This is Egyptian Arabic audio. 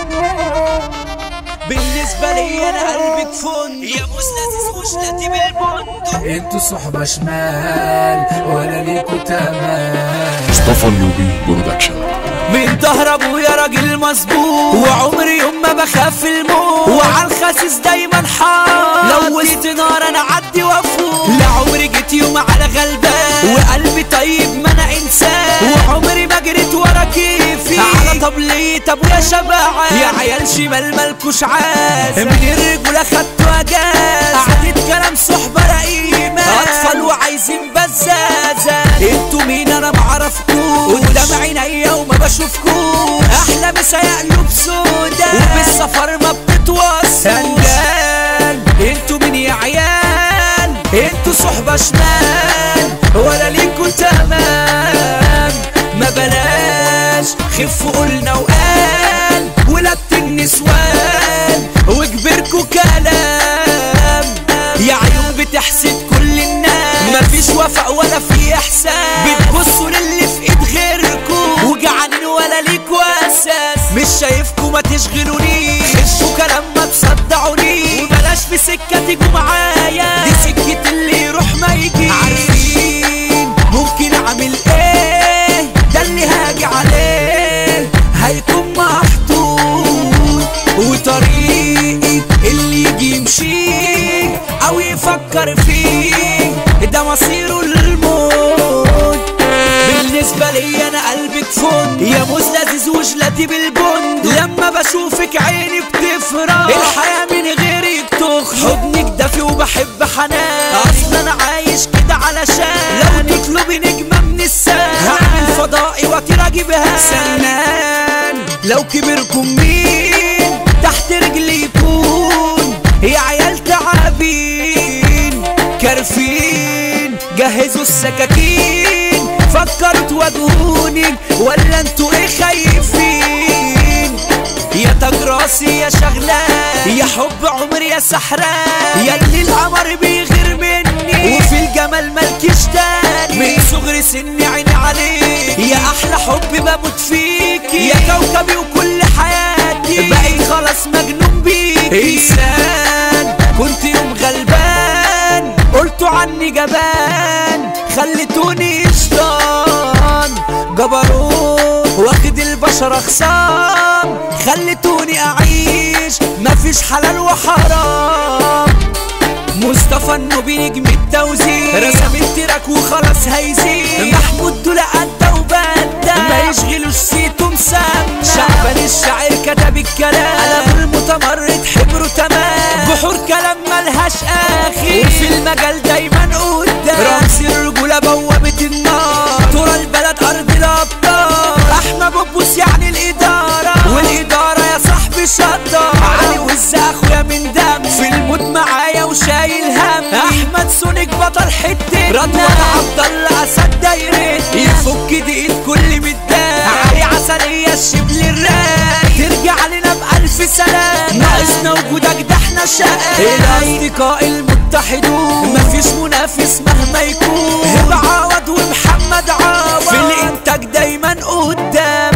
بالنسبة لي انا قلبك فندق يا بوس لذيذ وشلاتي بالبندق انتوا صحبة شمال ولا ليكوا تمام مصطفى النوبي برودكشن من ظهر ابويا راجل مظبوط وعمري يوم ما بخاف الموت وعلى الخسيس دايما حار لو وسط نار انا عدي وافوق لا عمري جيت يوم على غلبان وقلبي طيب ما انا انسان وعمري ما جريت ورا كيفي على طبلية ابويا شبعان يا عيال شمال مالكوش عاز من الرجولة خدتوا اجاز قعدت كلام صحبة رقيمة اطفال وعايزين بزازة انتوا مين انا معرفكوش قدام عينيا وما بشوفكوش احلى مسا قلوب سودا وبالسفر ما بتتوصل هنجان انتوا مين يا عيال انتوا صحبة شمال ولا ليكوا تمام ما بلاش خفوا قلنا وقال ولدت النسوان وكبركوا كلام يا عيون بتحسد كل الناس مفيش وفاء ولا في احسان بتبصوا للي في ايد غيركوا وجعانين ولا ليكوا اساس مش شايفكوا ما تشغلونيش خشوا كلام ما تصدعونيش وبلاش في سكه تيجوا معايا دي سكه اللي يروح ما يجي عارفين ممكن اعمل ايه ده اللي هاجي عليه هيكون محطوط وطريقي اللي يجي يمشي او يفكر فيه ده مصيره الموت بالنسبة لي انا قلبك فن يا موز لذيذ وجلاتي بالبن لما بشوفك عيني بتفرح الحياة من غيرك تخرج حضنك دافي وبحب حنان اصلا انا عايش كده علشان لو تطلبي نجمة من السماء هعمل فضائي واطير اجيبها سنان لو كبركم مين تحت رجلي يكون يا عيال تعابين كارفين جهزوا السكاكين فكروا تواجهوني ولا انتوا ايه خايفين يا تاج راسي يا شغلان يا حب عمري يا سحران يا اللي القمر بيغير مني وفي الجمال مالكيش تاني من صغر سني عيني عليك يا احلى حب بموت فيكي يا كوكبي وكل حياتي بقيت خلاص مجنون بيكي انسان كنت يوم غلبان قلتوا عني جبان خليتوني شيطان جبروت واخد البشر خصام خليتوني اعيش مفيش حلال وحرام مصطفى النوبي نجم التوزيع رسم التراك وخلاص هيزيد محمود دول قد وبدا ما يشغلوش سيتو مسمى شعبان الشاعر كتب الكلام قلم المتمرد حبره تمام بحور كلام ملهاش اخر وفي المجال دايما قدام رمز الرجولة بوابة النار ترى البلد ارض الابطال احمد بوبوس يعني الادارة والادارة يا صاحبي شطار علي وز اخويا من دم في الموت معايا وشايل هم احمد سونيك بطل حتة رضوان عبد الله اسد دايرتنا يفك دقيق كل مدان علي عسلية الشبل الرايق ترجع لنا بألف سلام ناقصنا وجودك ده احنا شقاق الاصدقاء المتحدون مفيش منافس مهما يكون هبة عوض ومحمد عوض في الانتاج دايما قدام